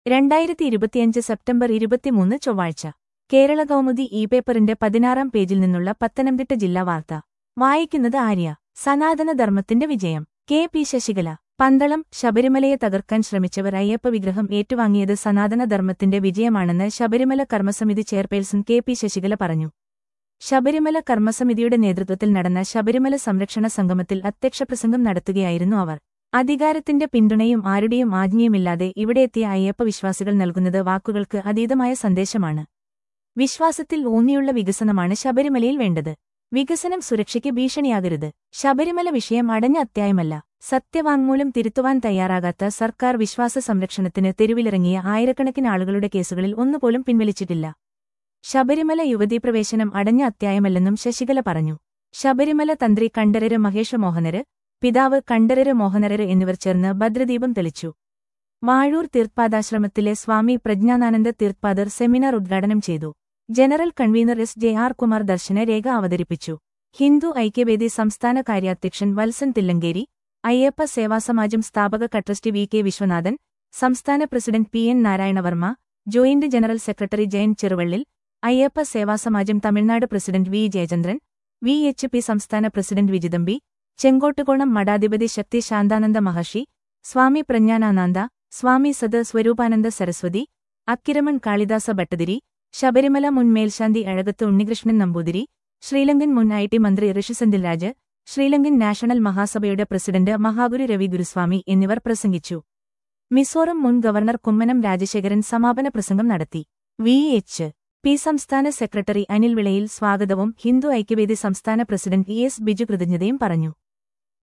രണ്ടായിരത്തി ഇരുപത്തിയഞ്ച് സെപ്റ്റംബർ ഇരുപത്തിമൂന്ന് ചൊവ്വാഴ്ച കേരള കൗമുദി ഇ പേപ്പറിന്റെ പതിനാറാം പേജിൽ നിന്നുള്ള പത്തനംതിട്ട ജില്ലാ വാർത്ത വായിക്കുന്നത് ആര്യ സനാതനധർമ്മത്തിന്റെ വിജയം കെ പി ശശികല പന്തളം ശബരിമലയെ തകർക്കാൻ ശ്രമിച്ചവർ അയ്യപ്പ വിഗ്രഹം ഏറ്റുവാങ്ങിയത് സനാതനധർമ്മത്തിന്റെ വിജയമാണെന്ന് Sabarimala Karmasamithi chairperson K P Sasikala പറഞ്ഞു ശബരിമല കർമ്മസമിതിയുടെ നേതൃത്വത്തിൽ നടന്ന ശബരിമല സംരക്ഷണ സംഗമത്തിൽ അധ്യക്ഷപ്രസംഗം നടത്തുകയായിരുന്നു അവർ അധികാരത്തിന്റെ പിന്തുണയും ആരുടെയും ആജ്ഞയുമില്ലാതെ ഇവിടെയെത്തിയ അയ്യപ്പ വിശ്വാസികൾ നൽകുന്നത് വാക്കുകൾക്ക് അതീതമായ സന്ദേശമാണ് വിശ്വാസത്തിൽ ഊന്നിയുള്ള വികസനമാണ് ശബരിമലയിൽ വേണ്ടത് വികസനം സുരക്ഷയ്ക്ക് ഭീഷണിയാകരുത് ശബരിമല വിഷയം അടഞ്ഞ അധ്യായമല്ല സത്യവാങ്മൂലം തിരുത്തുവാൻ തയ്യാറാകാത്ത സർക്കാർ വിശ്വാസ സംരക്ഷണത്തിന് തെരുവിലിറങ്ങിയ ആയിരക്കണക്കിന് ആളുകളുടെ കേസുകളിൽ ഒന്നുപോലും പിൻവലിച്ചിട്ടില്ല ശബരിമല യുവതീപ്രവേശനം അടഞ്ഞ അധ്യായമല്ലെന്നും ശശികല പറഞ്ഞു ശബരിമല തന്ത്രി കണ്ഠരര് മഹേഷ മോഹനര് പിതാവ് കണ്ഠരര് മോഹനരര് എന്നിവർ ചേർന്ന് ഭദ്രദീപം തെളിച്ചു വാഴൂർ തീർത്ഥാദാശ്രമത്തിലെ സ്വാമി പ്രജ്ഞാനാനന്ദ തീർത്ഥാദർ സെമിനാർ ഉദ്ഘാടനം ചെയ്തു general convener S J R Kumar ദർശന രേഖ അവതരിപ്പിച്ചു ഹിന്ദു ഐക്യവേദി സംസ്ഥാന കാര്യാധ്യക്ഷൻ വത്സൻ തില്ലങ്കേരി അയ്യപ്പ സേവാസമാജം സ്ഥാപക കട്രസ്റ്റി വി കെ വിശ്വനാഥൻ സംസ്ഥാന president P N Narayanavarma joint general secretary Jayan Cheruvallil Ayyappa Sevasamajam Tamilnadu president V Jayachandran V H P സംസ്ഥാന പ്രസിഡന്റ് വിജിതമ്പി ചെങ്കോട്ടുകോണം മഠാധിപതി ശക്തി ശാന്താനന്ദ മഹർഷി സ്വാമി പ്രജ്ഞാനാനന്ദ സ്വാമി സദ സ്വരൂപാനന്ദ സരസ്വതി അക്കിരമൺ കാളിദാസ ഭട്ടതിരി ശബരിമല മുൻ മേൽശാന്തി അഴകത്ത് ഉണ്ണികൃഷ്ണൻ നമ്പൂതിരി ശ്രീലങ്കൻ മുൻ ഐ ടി മന്ത്രി ഋഷിസെന്തിൽ രാജ് ശ്രീലങ്കൻ നാഷണൽ മഹാസഭയുടെ പ്രസിഡന്റ് മഹാഗുരു രവി ഗുരുസ്വാമി എന്നിവർ പ്രസംഗിച്ചു മിസോറം മുൻ ഗവർണർ കുമ്മനം രാജശേഖരൻ സമാപന പ്രസംഗം നടത്തി വി എച്ച് പി സംസ്ഥാന സെക്രട്ടറി അനിൽ വിളയിൽ സ്വാഗതവും ഹിന്ദു ഐക്യവേദി സംസ്ഥാന പ്രസിഡന്റ് ഇ എസ് ബിജു കൃതജ്ഞതയും പറഞ്ഞു